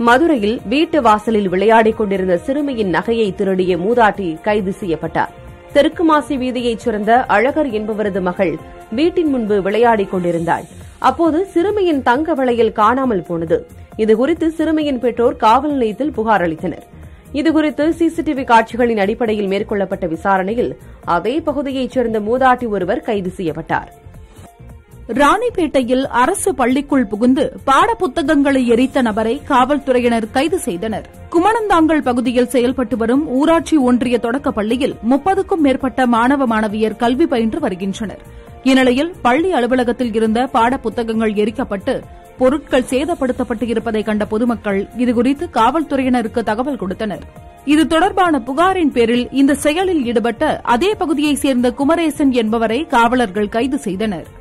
மதுரையில் வீட்டு வாசலில் விளையாடிக் கொண்டிருந்த சிறுமியின் நகையை திருடிய மூதாட்டி கைது செய்யப்பட்டார் தெற்கு மாசி வீதியைச் சேர்ந்த அழகர் என்பவரது மகள் வீட்டின் முன்பு விளையாடிக் கொண்டிருந்தாள் அப்போது சிறுமியின் தங்க வளையல் காணாமல் போனது இதுகுறித்து சிறுமியின் பெற்றோர் காவல் நிலையத்தில் புகார் அளித்தனர் இதுகுறித்து சிசிடிவி காட்சிகளின் அடிப்படையில் மேற்கொள்ளப்பட்ட விசாரணையில் அதே பகுதியைச் சேர்ந்த மூதாட்டி ஒருவர் கைது செய்யப்பட்டார் ராணிப்பேட்டையில் அரசு பள்ளிக்குள் புகுந்து பாடப்புத்தகங்களை எரித்த நபரை காவல்துறையினர் கைது செய்தனர் குமணந்தாங்கல் பகுதியில் செயல்பட்டு வரும் ஊராட்சி ஒன்றிய தொடக்கப் பள்ளியில் முப்பதுக்கும் மேற்பட்ட மாணவ மாணவியர் கல்வி பயின்று வருகின்றனர் இந்நிலையில் பள்ளி அலுவலகத்தில் இருந்த பாடப்புத்தகங்கள் எரிக்கப்பட்டு பொருட்கள் சேதப்படுத்தப்பட்டு இருப்பதை கண்ட பொதுமக்கள் இதுகுறித்து காவல்துறையினருக்கு தகவல் கொடுத்தனர் இது தொடர்பான புகாரின் பேரில் இந்த செயலில் ஈடுபட்ட அதே பகுதியைச் சேர்ந்த குமரேசன் என்பவரை காவலர்கள் கைது செய்தனர்